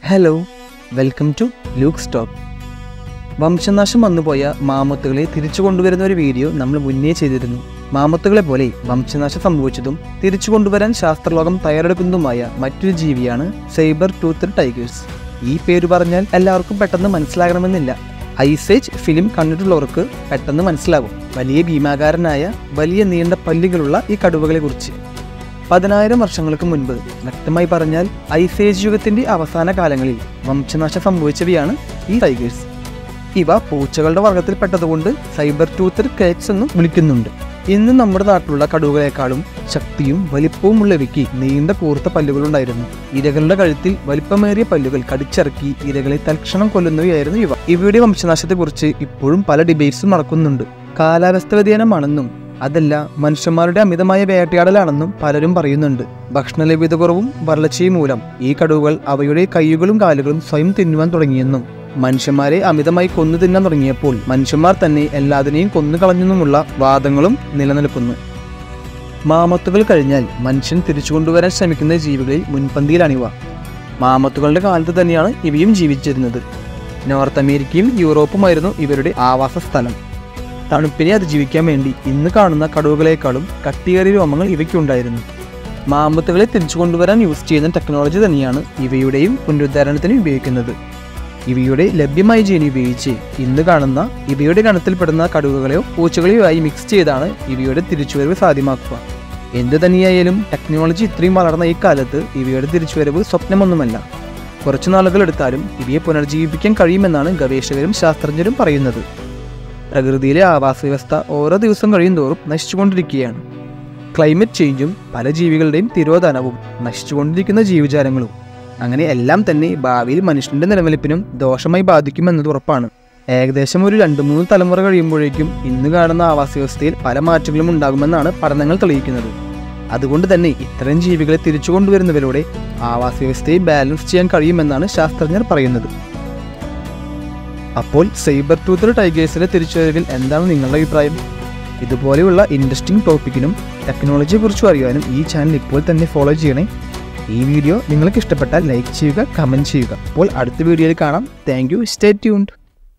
hello welcome to look stop വംശനാശം വന്നുപോയ മാമത്തുകളെ തിരിച്ചു കൊണ്ടുവരുന്ന ഒരു വീഡിയോ നമ്മൾ മുന്നേ ചെയ്തിരുന്നു മാമത്തുകളെ പോലെ വംശനാശം സംഭവിച്ചതും തിരിച്ചു കൊണ്ടുവരാൻ ശാസ്ത്രലോകം തയ്യാറെടുക്കുന്നതുമായ മറ്റൊരു ജീവിയാണ് സൈബർ ടൂത്ത് ടൈഗേഴ്സ് ഈ പേര് പറഞ്ഞാൽ എല്ലാവർക്കും പെട്ടെന്ന് മനസ്സിലാകണമെന്നില്ല ഐസേജ് ഫിലിം കണ്ടിട്ടുള്ളവർക്ക് പെട്ടെന്ന് മനസ്സിലാകും വലിയ ഭീമാകാരനായ വലിയ നീണ്ട പല്ലുകളുള്ള ഈ കടുവകളെ കുറിച്ച് പതിനായിരം വർഷങ്ങൾക്ക് മുൻപ് വ്യക്തമായി പറഞ്ഞാൽ ഐസേജ് യുഗത്തിന്റെ അവസാന കാലങ്ങളിൽ വംശനാശം സംഭവിച്ചവയാണ് ഈ ടൈഗേഴ്സ് ഇവ പൂച്ചകളുടെ വർഗത്തിൽപ്പെട്ടതുകൊണ്ട് സൈബർ ടൂത്തർ കേറ്റ്സ് എന്നും വിളിക്കുന്നുണ്ട് ഇന്ന് നമ്മുടെ നാട്ടിലുള്ള കടുവകളെക്കാളും ശക്തിയും വലിപ്പവുമുള്ളവയ്ക്ക് നീണ്ട കൂർത്ത പല്ലുകളുണ്ടായിരുന്നു ഇരകളുടെ കഴുത്തിൽ വലിപ്പമേറിയ പല്ലുകൾ കടിച്ചിറക്കി ഇരകളെ തൽക്ഷണം കൊല്ലുന്നവയായിരുന്നു ഇവ ഇവയുടെ വംശനാശത്തെക്കുറിച്ച് ഇപ്പോഴും പല ഡിബേറ്റ്സും നടക്കുന്നുണ്ട് കാലാവസ്ഥ വ്യതിയാനമാണെന്നും അതല്ല മനുഷ്യന്മാരുടെ അമിതമായ വേട്ടയാടലാണെന്നും പലരും പറയുന്നുണ്ട് ഭക്ഷണ ലഭ്യത കുറവും വരൾച്ചയും മൂലം ഈ കടുവകൾ അവയുടെ കൈകളും കാലുകളും സ്വയം തിന്നുവാൻ തുടങ്ങിയെന്നും മനുഷ്യന്മാരെ അമിതമായി കൊന്നു തിന്നാൻ തുടങ്ങിയപ്പോൾ മനുഷ്യന്മാർ തന്നെ എല്ലാത്തിനെയും കൊന്നു കളഞ്ഞെന്നുമുള്ള വാദങ്ങളും നിലനിൽക്കുന്നു മാമത്തുകൾ കഴിഞ്ഞാൽ മനുഷ്യൻ തിരിച്ചു കൊണ്ടുവരാൻ ശ്രമിക്കുന്ന ജീവികളിൽ മുൻപന്തിയിലാണിവ മാമത്തുകളുടെ കാലത്ത് തന്നെയാണ് ഇവയും ജീവിച്ചിരുന്നത് നോർത്ത് അമേരിക്കയും യൂറോപ്പുമായിരുന്നു ഇവരുടെ ആവാസ സ്ഥലം തണുപ്പിനെ അതിജീവിക്കാൻ വേണ്ടി ഇന്ന് കാണുന്ന കടുവകളെക്കാളും കട്ടിയേറിയ രോമങ്ങൾ ഇവയ്ക്കുണ്ടായിരുന്നു മാമ്പത്തുകളെ തിരിച്ചു കൊണ്ടുവരാൻ യൂസ് ചെയ്യുന്ന ടെക്നോളജി തന്നെയാണ് ഇവയുടെയും പുനരുദ്ധാരണത്തിന് ഉപയോഗിക്കുന്നത് ഇവയുടെ ലഭ്യമായ ജീനി ഉപയോഗിച്ച് ഇന്ന് കാണുന്ന ഇവയുടെ ഗണത്തിൽപ്പെടുന്ന കടുവകളെയോ പൂച്ചകളെയോ ആയി മിക്സ് ചെയ്താണ് ഇവയുടെ തിരിച്ചുവരവ് സാധ്യമാക്കുക എന്തു തന്നെയായാലും ടെക്നോളജി ഇത്രയും വളർന്ന ഈ കാലത്ത് ഇവയുടെ തിരിച്ചുവരവ് സ്വപ്നമൊന്നുമല്ല കുറച്ചു നാളുകൾ എടുത്താലും ഇവയെ പുനർജീവിപ്പിക്കാൻ കഴിയുമെന്നാണ് ഗവേഷകരും ശാസ്ത്രജ്ഞരും പറയുന്നത് പ്രകൃതിയിലെ ആവാസ വ്യവസ്ഥ ഓരോ ദിവസം കഴിയുന്തോറും നശിച്ചുകൊണ്ടിരിക്കുകയാണ് ക്ലൈമറ്റ് ചേഞ്ചും പല ജീവികളുടെയും തിരോധാനവും നശിച്ചുകൊണ്ടിരിക്കുന്ന ജീവജാലങ്ങളും അങ്ങനെ എല്ലാം തന്നെ ഭാവിയിൽ മനുഷ്യന്റെ നിലനിൽപ്പിനും ദോഷമായി ബാധിക്കുമെന്നത് ഉറപ്പാണ് ഏകദേശം ഒരു രണ്ട് മൂന്ന് തലമുറ കഴിയുമ്പോഴേക്കും ഇന്ന് കാണുന്ന ആവാസ വ്യവസ്ഥയിൽ പല മാറ്റങ്ങളും ഉണ്ടാകുമെന്നാണ് പഠനങ്ങൾ തെളിയിക്കുന്നത് അതുകൊണ്ട് തന്നെ ഇത്തരം ജീവികളെ തിരിച്ചു കൊണ്ടുവരുന്നവരോടെ ആവാസ വ്യവസ്ഥയെ ബാലൻസ് ചെയ്യാൻ കഴിയുമെന്നാണ് ശാസ്ത്രജ്ഞർ പറയുന്നത് അപ്പോൾ സൈബർ ടൂത്തർ ടൈഗേഴ്സിന്റെ തിരിച്ചുവരവിൽ എന്താണ് നിങ്ങളുടെ അഭിപ്രായം ഇതുപോലെയുള്ള ഇൻട്രസ്റ്റിംഗ് ടോപ്പിക്കിനും ടെക്നോളജിയെക്കുറിച്ചും അറിയാനും ഈ ചാനൽ ഇപ്പോൾ തന്നെ ഫോളോ ചെയ്യണേ ഈ വീഡിയോ നിങ്ങൾക്ക് ഇഷ്ടപ്പെട്ടാൽ ലൈക്ക് ചെയ്യുക കമൻറ്റ് ചെയ്യുക അപ്പോൾ അടുത്ത വീഡിയോയിൽ കാണാം താങ്ക് യു സ്റ്റേ ട്യൂൺഡ്